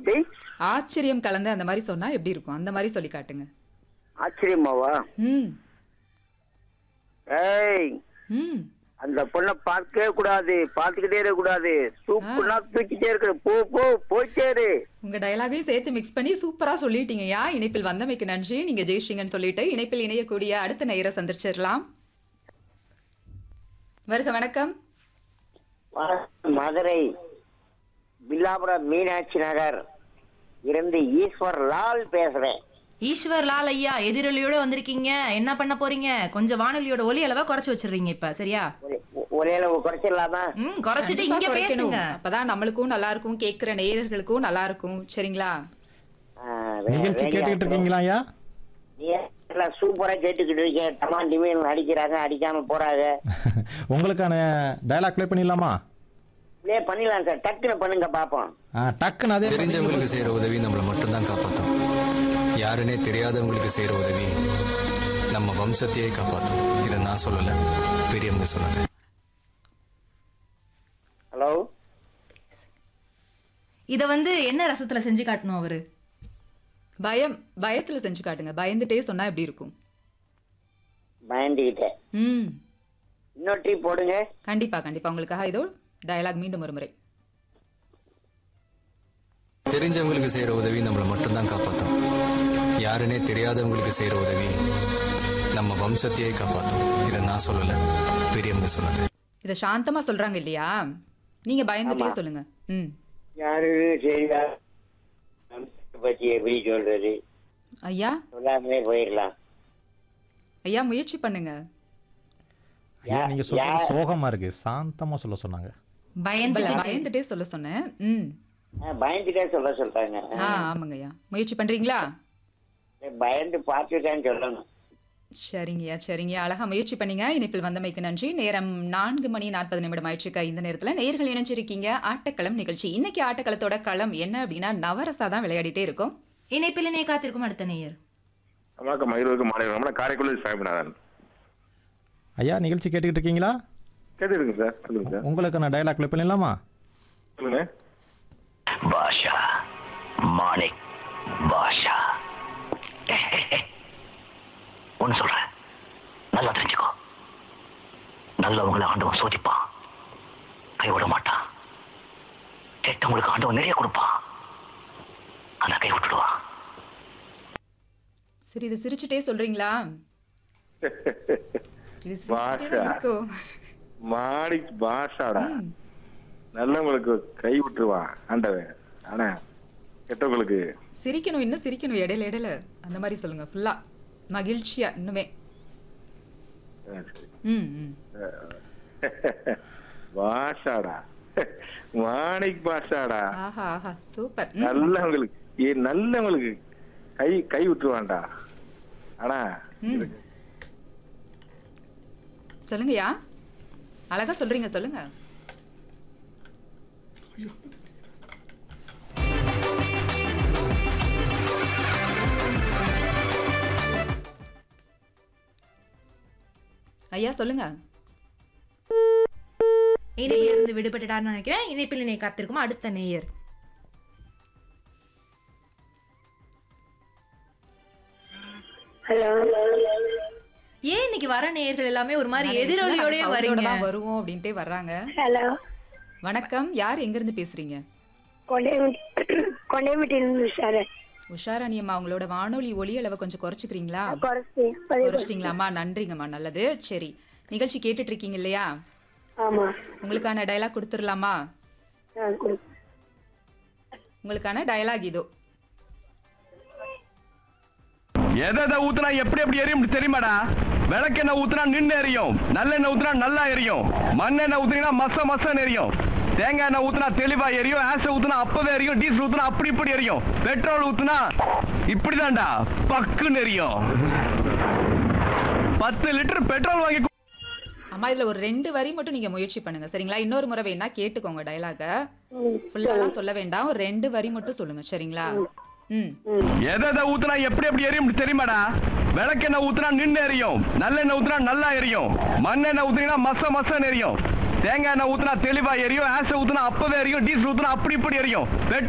எப்படி ஆச்சரியம் கலந்து அந்த மாதிரி சொன்னா எப்படி இருக்கும் அந்த மாதிரி சொல்லி காட்டுங்க ஆச்சரியமாவா ம் ஏய் ம் அந்த பொண்ணை பார்க்கவே கூடாது பார்த்துக்கிட்டே இருக்க கூடாது சூப்புனா தூக்கிட்டே இருக்கிற போ போ போயிட்டே இரு உங்க டயலாகையும் சேர்த்து மிக்ஸ் பண்ணி சூப்பரா சொல்லிட்டீங்கய்யா இணைப்பில் வந்தமைக்கு நன்றி நீங்க ஜெயிச்சிங்கன்னு சொல்லிட்டு இணைப்பில் இணையக்கூடிய அடுத்த நேர சந்திச்சிடலாம் வருக வணக்கம் மதுரை வில்லாபுரம் மீனாட்சி நகர் இருந்து ஈஸ்வர் லால் பேசுறேன் ஈஸ்வர் லால் ஐயா எதிரொலியோட வந்திருக்கீங்க என்ன பண்ண போறீங்க கொஞ்சம் வானொலியோட ஒலி அளவா குறைச்சு வச்சிடுறீங்க இப்ப சரியா ஒரே- ஒரே அளவு குறைச்சிடலாமா ம் குறைச்சிட்டு கண்டிப்பா இங்க குறைக்கணும். பேசுங்க அப்பதான் நம்மளுக்கும் நல்லா இருக்கும் கேட்கிற நேயர்களுக்கும் நல்லா இருக்கும் சரிங்களா ஆ, வே- நிகழ்ச்சி ready கேட்டுக்கிட்டு ஆ இருக்கீங்களா ஐயா நீ எல்லாம் சூப்பரா கேட்டுக்கிட்டு இருக்கீங்க டமான் டிமீன் அடிக்கிறாங்க அடிக்காம போறாங்க உங்களுக்கான டயலாக் ப்ளே பண்ணிடலாமா ப்ளே பண்ணிடலாம் சார் டக்குன்னு பண்ணுங்க பாப்போம் ஆ, டக்குன்னு அதே மாதிரி தெரிஞ்சவங்களுக்கு செய்யற உதவி நம்மளை மட்டும்தான் காப்பாத்தும் யாருன்னே தெரியாதவங்களுக்கு செய்யற உதவி நம்ம வம்சத்தையே காப்பாத்தும் இதை நான் சொல்லல பெரியவங்க சொன்னது ஹலோ இத வந்து என்ன ரசத்துல செஞ்சு காட்டணும் அவரு பயம் பயத்துல செஞ்சு காட்டுங்க பயந்துட்டே சொன்னா எப்படி இருக்கும் பயந்துகிட்டேன் ம் இன்னொரு டீ போடுங்க கண்டிப்பா கண்டிப்பா உங்களுக்காக இதோ டயலாக் மீண்டும் ஒரு முறை தெரிஞ்சவங்களுக்கு செய்யற உதவி நம்மளை மட்டும்தான் காப்பாத்தும் யாருன்னே தெரியாதவங்களுக்கு செய்யற உதவி நம்ம வம்சத்தையே காப்பாத்தும் இதை நான் சொல்லல பெரியவங்க சொன்னது இத சாந்தமா சொல்றாங்க இல்லையா நீங்க பயந்துட்டே சொல்லுங்க ம் யாரு சரியா பத்தி எப்படி சொல்றது ஐயா சொல்லாமலே போயிடலாம் ஐயா முயற்சி பண்ணுங்க ஐயா நீங்க சொல்றது சோகமா இருக்கு சாந்தமா சொல்ல சொன்னாங்க பயந்து இல்ல, பயந்துட்டே சொல்ல சொன்னேன் ம் ஆ, பயந்துட்டே சொல்ல சொல்றாங்க ஆ ஆமாங்க ஐயா முயற்சி பண்றீங்களா பயந்து பார்த்துட்டேன்னு சொல்லணும் சரிங்கய்யா சரிங்கய்யா அழகா முயற்சி பண்ணீங்க இணைப்பில் வந்தமைக்கு நன்றி நேரம் நான்கு மணி நாற்பது நிமிடம் ஆயிடுச்சுக்கா இந்த நேரத்துல நேர்கள் இணைஞ்சிருக்கீங்க ஆட்டக்களம் நிகழ்ச்சி இன்னைக்கு ஆட்டக்களத்தோட களம் என்ன அப்படின்னா நவரசா தான் விளையாடிட்டே இருக்கோம் இணைப்பில் இணைய காத்திருக்கும் அடுத்த நேயர் வணக்கம் மகிழ்வுக்கு மாலை வணக்கம் காரைக்குடி சாமிநாதன் ஐயா நிகழ்ச்சி கேட்டுக்கிட்டு இருக்கீங்களா கேட்டுருங்க சார் சொல்லுங்க சார் உங்களுக்கான டயலாக் ப்ளே பண்ணிடலாமா சொல்லுங்க பாஷா மாணிக் பாஷா ஒன்னு சொல்றேன் நல்லா தெரிஞ்சுக்கோ நல்லவங்களை ஆண்டவன் சோதிப்பான் கைவிட மாட்டான் கெட்டவங்களுக்கு ஆண்டவன் நிறைய கொடுப்பான் ஆனா கை விட்டுடுவான் சரி இதை சிரிச்சுட்டே சொல்றீங்களா இது சிரிச்சுட்டே பாஷா. தான் இருக்கும் மாணிக் பாஷாடா நல்லவங்களுக்கு கை விட்டுருவான் ஆண்டவன் ஆனா கெட்டவங்களுக்கு சிரிக்கணும் இன்னும் சிரிக்கணும் இடையில இடையில அந்த மாதிரி சொல்லுங்க ஃபுல்லா மகிழ்ச்சியா இன்னுமே ஆ, சரி. ம் ம் பாஷாடா மாணிக் பாஷாடா ஆஹா ஆஹா சூப்பர் ம். நல்லவங்களுக்கு ஏ நல்லவங்களுக்கு கை கை விட்டுருவான்டா ஆனா ம். சொல்லுங்கய்யா அழகா சொல்றீங்க சொல்லுங்க ஐயா சொல்லுங்க இணைப்பில் இருந்து விடுபட்டுட்டார்னு நினைக்கிறேன் இணைப்பில் இணைய காத்திருக்கும் அடுத்த நேயர் ஏன் இன்னைக்கு வர நேயர்கள் எல்லாமே ஒரு மாதிரி எதிரொலியோடய சவுண்டோட வரீங்க தான் வருவோம் அப்படின்ட்டே வர்றாங்க ஹலோ வணக்கம் யார் எங்க இருந்து பேசுறீங்க கொண்டைமிட்டிலிருந்து சார் உஷாராணி அம்மா உங்களோட வானொலி ஒலி அளவை கொஞ்சம் குறைச்சிக்கிறீங்களா குறைச்சி பதிவு குறைச்சிட்டீங்களாம்மா நன்றிங்கம்மா நல்லது சரி நிகழ்ச்சி கேட்டுட்டு இருக்கீங்க இல்லையா ஆமா உங்களுக்கான டயலாக் கொடுத்துடலாமா ஆ, கொடு. உங்களுக்கான டயலாக் இதோ எதை எதை ஊத்துனா எப்படி எப்படி எரியும் தெரியுமாடா விளக்கெண்ணெய் ஊத்துனா நின்று எரியும் நல்லெண்ணெய் ஊத்துனா நல்லா எரியும் மண்ணெண்ணெய் ஊத்துனீங்கன்னா மச மசன்னு எரியும் தேங்காய் எண்ணெய் ஊத்துனா தெளிவா எரியும் ஆசிட் ஊத்துனா அப்பவே எரியும் டீசல் ஊத்துனா அப்படி இப்படி எரியும் பெட்ரோல் ஊத்துனா இப்படிதான்டா பக்குன்னு எரியும் பத்து லிட்டர் பெட்ரோல் வாங்கி அம்மா இதுல ஒரு ரெண்டு வரி மட்டும் நீங்க முயற்சி பண்ணுங்க சரிங்களா இன்னொரு முறை வேணா கேட்டுக்கோங்க டயலாக ஃபுல்லாலாம் சொல்ல வேண்டாம் ஒரு ரெண்டு வரி மட்டும் சொல்லுங்க சரிங்களா ம் எதை எதை ஊத்துனா எப்படி எப்படி எரியும் தெரியுமாடா விளக்கெண்ணெய் ஊத்துனா நின்று எரியும் நல்லெண்ணெய் ஊத்துனா நல்லா எரியும் மண்ணெண்ணெய் ஊத்துனீங்கன்னா மச மசன்னு எரியும் தேங்காய் எண்ணெய் ஊத்துனா தெளிவா எரியும் ஆசிட் ஊத்துனா அப்பவே எரியும் டீசல் ஊத்துனா அப்படி இப்படி எரியும் பெட்ரோல்